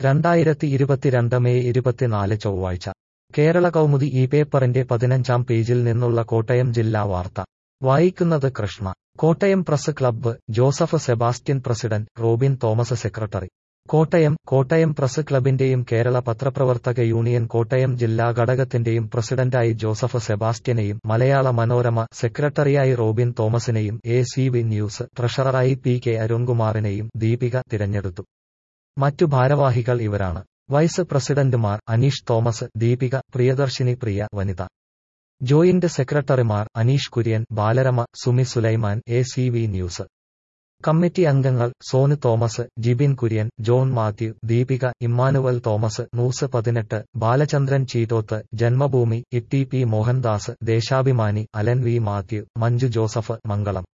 രണ്ടായിരത്തി ഇരുപത്തിരണ്ട് മെയ് ഇരുപത്തിനാല് ചൊവ്വാഴ്ച കേരള കൗമുദി ഈ പേപ്പറിന്റെ പതിനഞ്ചാം പേജിൽ നിന്നുള്ള കോട്ടയം ജില്ലാ വാർത്ത വായിക്കുന്നത് Krishna Kottayam press club Joseph Sebastian president Robin Thomas secretary Kottayam Kottayam press ക്ലബിന്റെയും കേരള പത്രപ്രവർത്തക യൂണിയൻ കോട്ടയം ജില്ലാ ഘടകത്തിന്റെയും പ്രസിഡന്റായി ജോസഫ് സെബാസ്റ്റ്യനെയും മലയാള മനോരമ സെക്രട്ടറിയായി റോബിൻ തോമസിനെയും എ സി വി ന്യൂസ് ട്രഷററായി പി കെ അരുൺകുമാറിനെയും ദീപിക തിരഞ്ഞെടുത്തു മറ്റു ഭാരവാഹികൾ ഇവരാണ് വൈസ് പ്രസിഡന്റുമാർ അനീഷ് തോമസ് ദീപിക പ്രിയദർശിനി പ്രിയ വനിത ജോയിന്റ് സെക്രട്ടറിമാർ Aneesh Kurian Balarama Sumi Sulaiman A C V news committee അംഗങ്ങൾ സോനു തോമസ് ജിബിൻ കുര്യൻ ജോൺ മാത്യു ദീപിക ഇമ്മാനുവൽ തോമസ് നൂസ് പതിനെട്ട് Balachandran Cheettoth Janmabhumi E T P Mohandas Deshabhimani Alan V Mathew Manju Joseph മംഗളം